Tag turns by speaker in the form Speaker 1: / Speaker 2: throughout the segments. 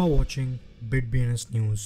Speaker 1: are watching BitBNS News.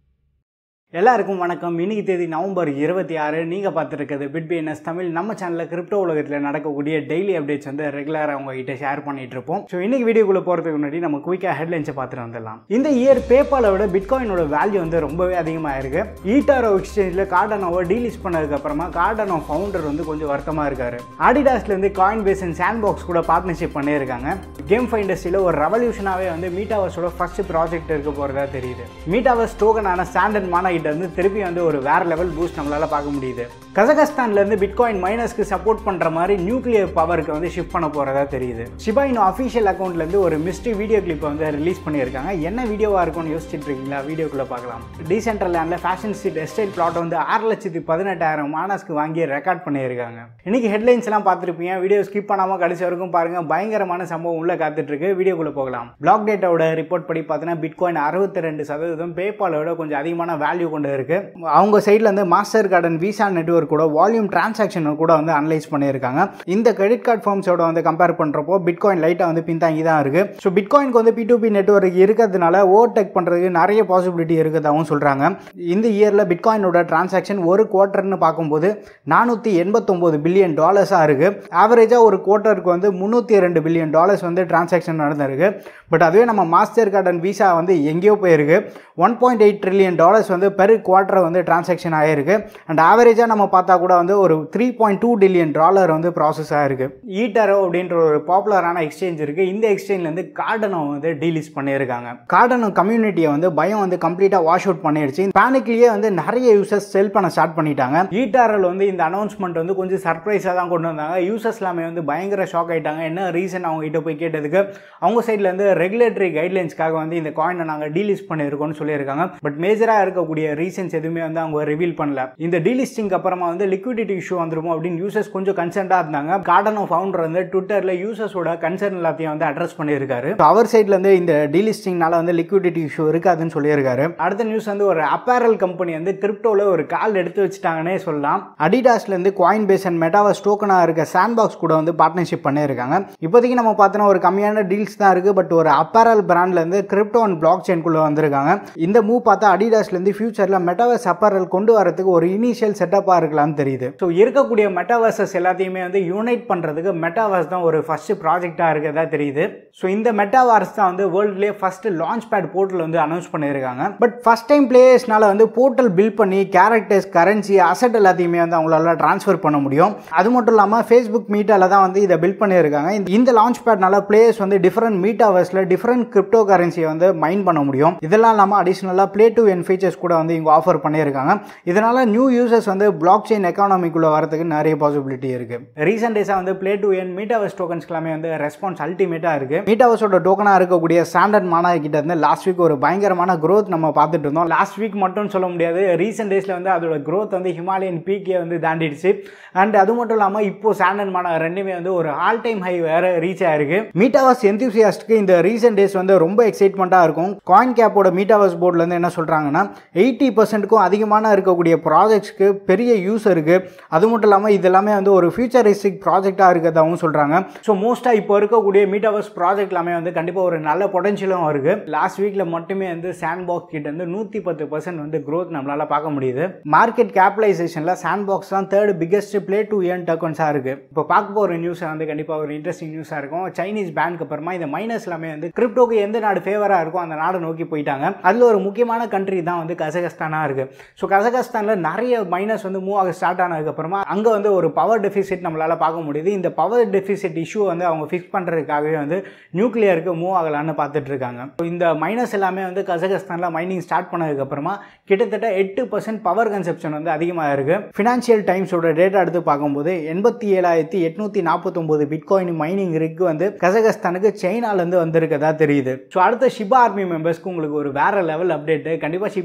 Speaker 2: எல்லாருக்கும் வணக்கம் இன்னைக்கு தேதி நவம்பர் இருபத்தி ஆறு நீங்கள் பார்த்துருக்கிறது பிட்பிஎன்எஸ் தமிழ் நம்ம சேனலில் கிரிப்டோ உலகத்தில் நடக்கக்கூடிய டெய்லி அப்டேட்ஸ் வந்து ரெகுலராக உங்ககிட்ட ஷேர் பண்ணிட்டு இருப்போம் ஸோ இன்னைக்கு வீடியோக்குள்ளே போகிறதுக்கு முன்னாடி நம்ம குயிக்காக ஹெட்லைன்ஸை பார்த்துட்டு வந்துடலாம் இந்த இயர் பேபாலை விட பிட்காயினோட வேல்யூ வந்து ரொம்பவே அதிகமாக இருக்கு ஈட்டாரோ எக்ஸ்சேஞ்சில் கார்டனோவை டீலிஸ்ட் பண்ணதுக்கு அப்புறமா கார்டனோ ஃபவுண்டர் வந்து கொஞ்சம் வருத்தமாக இருக்காரு ஆடிடாஸ்லேருந்து Coinbase and Sandbox கூட பார்ட்னர்ஷிப் பண்ணியிருக்காங்க கேம் ஃபை இண்டஸ்ட்ரியில் ஒரு ரெவல்யூஷனாகவே வந்து மீட்டாவர்ஸோட ஃபர்ஸ்ட் ப்ராஜெக்ட் இருக்க போகிறதா தெரியுது மீட்டாவர்ஸ் டோக்கனான ஸ்டாண்டர்ட் மானா கிட்ட இருந்து திருப்பி வந்து ஒரு வேற லெவல் பூஸ்ட் நம்மளால பார்க்க முடியுது கசகஸ்தான்ல இருந்து பிட்காயின் மைனஸ்க்கு சப்போர்ட் பண்ற மாதிரி நியூக்ளியர் பவருக்கு வந்து ஷிஃப்ட் பண்ண போறதா தெரியுது சிபாயின் அஃபிஷியல் அக்கௌண்ட்ல இருந்து ஒரு மிஸ்ட்ரி வீடியோ கிளிப் வந்து ரிலீஸ் பண்ணியிருக்காங்க என்ன வீடியோவா இருக்கும்னு யோசிச்சுட்டு இருக்கீங்களா வீடியோக்குள்ள பார்க்கலாம் டீசென்ட்ரல் லேண்ட்ல ஃபேஷன் ஸ்ட்ரீட் எஸ்டேட் பிளாட் வந்து ஆறு லட்சத்தி பதினெட்டாயிரம் மானஸ்க்கு வாங்கி ரெக்கார்ட் பண்ணியிருக்காங்க இன்னைக்கு ஹெட்லைன்ஸ் எல்லாம் பார்த்துருப்பீங்க வீடியோ ஸ்கிப் பண்ணாம கடைசி வரைக்கும் பாருங்க பயங்கரமான சம்பவம் உள்ள காத்துட்டு இருக்கு வீடியோக்குள்ள போகலாம் பிளாக் டேட்டாவோட ரிப்போர்ட் படி பார்த்தீங்கன்னா பிட்காயின் அறுபத்தி ரெண்டு சதவீதம் பேபாலோட கொஞ்சம் அதிகமான வேல்யூ கொண்டு இருக்கு அவங்க சைடில் வந்து மாஸ்டர் கார்டன் விசா நெட்ஒர்க் கூட வால்யூம் டிரான்சாக்ஷன் கூட வந்து அனலைஸ் பண்ணியிருக்காங்க இந்த கிரெடிட் கார்டு ஃபார்ம்ஸோட வந்து கம்பேர் பண்ணுறப்போ பிட்காயின் லைட்டாக வந்து பின்தாங்கி தான் இருக்கு ஸோ பிட்காயினுக்கு வந்து பி டு பி நெட்ஒர்க் இருக்கிறதுனால ஓவர்டேக் பண்ணுறதுக்கு நிறைய பாசிபிலிட்டி இருக்குதாகவும் சொல்கிறாங்க இந்த இயரில் பிட்காயினோட டிரான்சாக்ஷன் ஒரு குவார்ட்டர்னு பார்க்கும்போது நானூற்றி எண்பத்தொம்போது பில்லியன் டாலர்ஸாக இருக்குது ஆவரேஜாக ஒரு குவார்ட்டருக்கு வந்து முந்நூற்றி ரெண்டு பில்லியன் டாலர்ஸ் வந்து டிரான்சாக்ஷன் நடந்திருக்கு பட் அதுவே நம்ம மாஸ்டர் கார்டு அண்ட் விசா வந்து எங்கேயோ போயிருக்கு one point eight trillion dollars வந்து பெர் குவார்ட்டர் வந்து டிரான்சாக்ஷன் ஆகிருக்கு அண்ட் ஆவரேஜாக நம்ம பார்த்தா கூட வந்து ஒரு three point two trillion dollar வந்து ப்ராசஸ் ஆகிருக்கு ஈட்டரோ அப்படின்ற ஒரு பாப்புலரான எக்ஸ்சேஞ்ச் இருக்குது இந்த எக்ஸ்சேஞ்ச்லேருந்து கார்டனோ வந்து டீலிஸ் பண்ணியிருக்காங்க கார்டனோ கம்யூனிட்டியை வந்து பயம் வந்து கம்ப்ளீட்டாக வாஷ் அவுட் பண்ணிடுச்சு பேனிக்லேயே வந்து நிறைய யூசர்ஸ் செல் பண்ண ஸ்டார்ட் பண்ணிட்டாங்க ஈட்டாரல் வந்து இந்த அனௌன்ஸ்மெண்ட் வந்து கொஞ்சம் சர்ப்ரைஸாக தான் கொண்டு வந்தாங்க யூசர்ஸ் எல்லாமே வந்து பயங்கர ஷாக் ஆகிட்டாங்க என்ன ரீசன் அவங்க கிட்ட போய் கேட்டதுக்கு அவங்க சைட்லேருந்து ரெகுலேட்டரி கைட்லைன்ஸ்க்காக வந்து இந்த காயினை நாங்கள் டீலிஸ்ட் பண்ணியிருக்கோம்னு சொல்லியிருக்காங்க பட் மேஜராக இருக்கக்கூடிய ரீசன்ஸ் எதுவுமே வந்து அவங்க ரிவீல் பண்ணல இந்த டீலிஸ்டிங் அப்புறமா வந்து லிக்விடிட்டி இஷ்யூ வந்துருமோ அப்படின்னு யூசர்ஸ் கொஞ்சம் கன்சர்ன்டாக இருந்தாங்க கார்டனோ ஃபவுண்டர் வந்து ட்விட்டரில் யூசர்ஸோட கன்சர்ன் எல்லாத்தையும் வந்து அட்ரஸ் பண்ணியிருக்காரு So, அவர் சைட்லேருந்து இந்த டீலிஸ்டிங்னால வந்து லிக்விடிட்டி இஷ்யூ இருக்காதுன்னு சொல்லியிருக்காரு அடுத்த நியூஸ் வந்து ஒரு அப்பேரல் கம்பெனி வந்து கிரிப்டோவில் ஒரு கால் எடுத்து வச்சுட்டாங்கன்னே சொல்லலாம் அடிடாஸ்லேருந்து காயின் பேஸ் அண்ட் மெட்டாவர்ஸ் டோக்கனாக இருக்க சாண்ட் பாக்ஸ் கூட வந்து பார்ட்னர்ஷிப் பண்ணியிருக்காங்க இப்போதைக்கு நம்ம பார்த்தோன்னா ஒரு கம்மியான டீல்ஸ் தான் இருக்குது பட் ஒரு அப்பேரல் பிராண்ட்லேருந்து கிரிப்டோ அண்ட் பிளாக் செயின்குள்ளே வந்திருக்காங்க இந்த மூவ் பார்த்தா அடிடாஸ்லேருந்து ஃபியூச்சரில் மெட்டாவர்ஸ் அப்பேரல் கொண்டு வரதுக்கு ஒரு இனிஷியல் செட்டப்பாக இருக்கலாம்னு தெரியுது ஸோ இருக்கக்கூடிய மெட்டாவர்சஸ் எல்லாத்தையுமே வந்து யூனைட் பண்ணுறதுக்கு மெட்டாவர்ஸ் தான் ஒரு ஃபர்ஸ்ட் ப்ராஜெக்டாக இருக்கிறதா தெரியுது ஸோ இந்த மெட்டாவர்ஸ் தான் வந்து வேர்ல்ட்லேயே ஃபர்ஸ்ட் லான்ச் பேட் போர்ட்டல் வந்து அனௌன்ஸ் பண்ணியிருக்காங்க பட் ஃபர்ஸ்ட் டைம் பிளேயர்ஸ்னால வந்து போர்ட்டல் பில்ட் பண்ணி கேரக்டர்ஸ் கரன்சி அசட் எல்லாத்தையுமே வந்து அவங்களால ட்ரான்ஸ்ஃபர் பண்ண முடியும் அது மட்டும் இல்லாமல் ஃபேஸ்புக் மீட்டால தான் வந்து இதை பில்ட் பண்ணியிருக்காங்க இந்த- இந்த லான்ச் பேட்னால பிளேயர்ஸ் வந்து டிஃப்ரெண்ட் மீட்டாவர்ஸில் டிஃப்ரெண்ட் கிரிப்டோ கரன்சியை வந்து மைன் பண்ண முடியும் இதெல்லாம் இல்லாமல் அடிஷ்னலாக ப்ளே டு என் ஃபீச்சர்ஸ் கூட வந்து இவங்க ஆஃபர் பண்ணியிருக்காங்க இதனால நியூ யூசர்ஸ் வந்து பிளாக் செயின் எக்கானமிக்குள்ளே வரதுக்கு நிறைய பாசிபிலிட்டி இருக்கு ரீசெண்ட் டேஸாக வந்து play to earn metaverse tokens எல்லாமே வந்து ரெஸ்பான்ஸ் அல்டிமேட்டாக இருக்கு மீட்டாவர்ஸோட டோக்கனாக இருக்கக்கூடிய ஸ்டாண்டர்ட் மானா கிட்ட இருந்து லாஸ்ட் வீக் ஒரு பயங்கரமான growth நம்ம பார்த்துட்டு இருந்தோம் லாஸ்ட் வீக் மட்டும் சொல்ல முடியாது ரீசெண்ட் டேஸில் வந்து அதோட growth வந்து ஹிமாலயன் பீக்கே வந்து தாண்டிடுச்சு அண்ட் அது மட்டும் இல்லாமல் இப்போ ஸ்டாண்டர்ட் மானா ரெண்டுமே வந்து ஒரு ஆல் டைம் ஹை வேற ரீச் ஆயிருக்கு மீட்டாவர்ஸ் எந்தூசியாஸ்ட்க்கு இந்த ரீசெண்ட் டேஸ் வந்து ரொம்ப எக்ஸைட்மெண்ட்டாக இருக்கும் காயின் கேப்போட மீட்டாவர்ஸ் போர்ட்லேருந்து என்ன சொல்கிறாங்கன்னா எயிட்டி பர்சன்ட்டுக்கும் அதிகமான இருக்கக்கூடிய ப்ராஜெக்ட்ஸ்க்கு பெரிய யூஸ் இருக்குது அது மட்டும் இல்லாமல் இது எல்லாமே வந்து ஒரு ஃபியூச்சரிஸ்டிக் ப்ராஜெக்டாக இருக்கிறதாகவும் சொல்கிறாங்க ஸோ மோஸ்ட்டாக இப்போ இருக்கக்கூடிய மீட்டாவர்ஸ் ப்ராஜெக்ட் எல்லாமே வந்து கண்டிப்பாக ஒரு நல்ல பொட்டன்ஷியலும் இருக்குது லாஸ்ட் வீக்கில் மட்டுமே வந்து சாண்ட் பாக்ஸ் கிட்ட வந்து நூற்றி பத்து பர்சன்ட் வந்து growth நம்மளால் பார்க்க முடியுது மார்க்கெட் கேபிடலைசேஷனில் சாண்ட் பாக்ஸ் தான் third biggest play to earn டோக்கன்ஸாக இருக்குது இப்போ பார்க்க போகிற நியூஸ் வந்து கண்டிப்பாக ஒரு இன்ட்ரெஸ்டிங் நியூஸாக இருக்கும் சைனீஸ் பேங்க் அப்புறமா இந்த மைனஸ் எல்லாமே வந்து கிரிப்டோக்கு எந்த நாடு ஃபேவராக இருக்கோ அந்த நாடை நோக்கி போயிட்டாங்க அதில் ஒரு முக்கியமான கண்ட்ரி தான் வந்து கசகஸ்தானாக இருக்குது ஸோ கசகஸ்தானில் நிறைய மைனஸ் வந்து மூவ் ஆக ஸ்டார்ட் ஆனதுக்கப்புறமா அங்கே வந்து ஒரு பவர் டெஃபிசிட் நம்மளால் பார்க்க முடியுது இந்த பவர் டெஃபிசிட் இஷ்யூ வந்து அவங்க ஃபிக்ஸ் பண்ணுறதுக்காகவே வந்து நியூக்ளியருக்கு மூவ் ஆகலான்னு பார்த்துட்டு இருக்காங்க So, இந்த மைனஸ் எல்லாமே வந்து கசகஸ்தானில் மைனிங் ஸ்டார்ட் பண்ணதுக்கப்புறமா கிட்டத்தட்ட எட்டு பர்சன்ட் பவர் கன்சப்ஷன் வந்து அதிகமாக இருக்கு ஃபினான்ஷியல் டைம்ஸோட டேட்டா எடுத்து பார்க்கும்போது எண்பத்தி ஏழாயிரத்தி எட்நூத்தி நாற்பத்தொம்போது பிட்காயின் மைனிங் ரிக் வந்து கசகஸ்தானுக்கு சைனாலேருந்து வந்திருக்கதா தெரியுது ஸோ அடுத்த ஷிபா ஆர்மி மெம்பர்ஸ்க்கு உங்களுக்கு ஒரு வேற லெவல் அப்டேட் கண்டிப்பாக ஷிபா ஆர்மி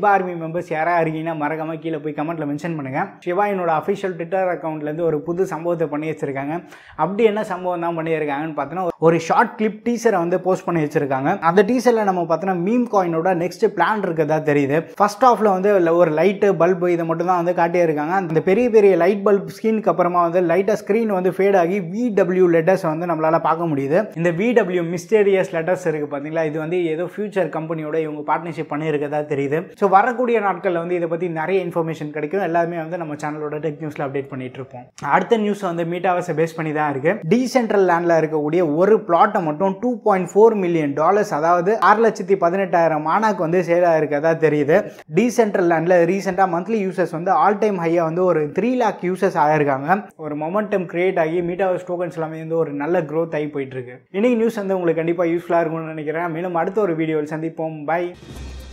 Speaker 2: மெம்பர்ஸ் யாராக இருக்கீங்கன்னா மறக்காம கீழே போய் கமெண்ட்டில் மென்ஷன் பண்ணுங்கள் சிவா என்னோட அஃபிஷியல் ட்விட்டர் அக்கௌண்ட்லேருந்து ஒரு புது சம்பவத்தை பண்ணி வச்சிருக்காங்க அப்படி என்ன சம்பவம் தான் பண்ணியிருக்காங்கன்னு பார்த்தோன்னா ஒரு ஷார்ட் கிளிப் டீசரை வந்து போஸ்ட் பண்ணி வச்சிருக்காங்க அந்த டீசரில் நம்ம பார்த்தோன்னா மீம் காயினோட நெக்ஸ்ட் பிளான் இருக்கதா தெரியுது ஃபர்ஸ்ட் ஆஃப்ல வந்து ஒரு லைட்டு பல்பு இதை மட்டும் தான் வந்து காட்டியிருக்காங்க அந்த பெரிய பெரிய லைட் பல்ப் ஸ்கிரீனுக்கு அப்புறமா வந்து லைட்டாக ஸ்க்ரீன் வந்து ஃபேட் ஆகி விடபிள்யூ லெட்டர்ஸ் வந்து நம்மளால பார்க்க முடியுது இந்த விடபிள்யூ மிஸ்டீரியஸ் லெட்டர்ஸ் இருக்கு பார்த்தீங்களா இது வந்து ஏதோ ஃபியூச்சர் கம்பெனியோட இவங்க பார்ட்னர்ஷிப் பண்ணியிருக்கதா தெரியுது ஸோ வரக்கூடிய நாட்களில் வந்து இதை பற்றி நிறைய இன்ஃபர்மேஷன் கிடைக்கும் எல்லாமே வந்து நம்ம சேனலோட டெக் நியூஸில் அப்டேட் பண்ணிட்டு இருப்போம் அடுத்த நியூஸ் வந்து மீட்டாவர்ஸை பேஸ் பண்ணி தான் இருக்கு டீசென்ட்ரல் லேண்டில் இருக்கக்கூடிய ஒரு பிளாட்டை மட்டும் two point four million dollars அதாவது ஆறு லட்சத்தி பதினெட்டாயிரம் மானாக்கு வந்து சேல் ஆயிருக்கதா தெரியுது டீசென்ட்ரல் லேண்டில் ரீசெண்டாக மந்த்லி யூசர்ஸ் வந்து ஆல் டைம் ஹையாக வந்து ஒரு த்ரீ லேக் யூசர்ஸ் ஆயிருக்காங்க ஒரு மொமெண்டம் கிரியேட் ஆகி மீட்டாவர்ஸ் டோக்கன்ஸ் எல்லாமே வந்து ஒரு நல்ல க்ரோத் ஆகி போயிட்டு இருக்கு இன்னைக்கு நியூஸ் வந்து உங்களுக்கு கண்டிப்பாக யூஸ்ஃபுல்லாக இருக்கும்னு நினைக்கிறேன் மேலும் அடுத்த ஒரு வீடியோவில் சந்திப்போம் பை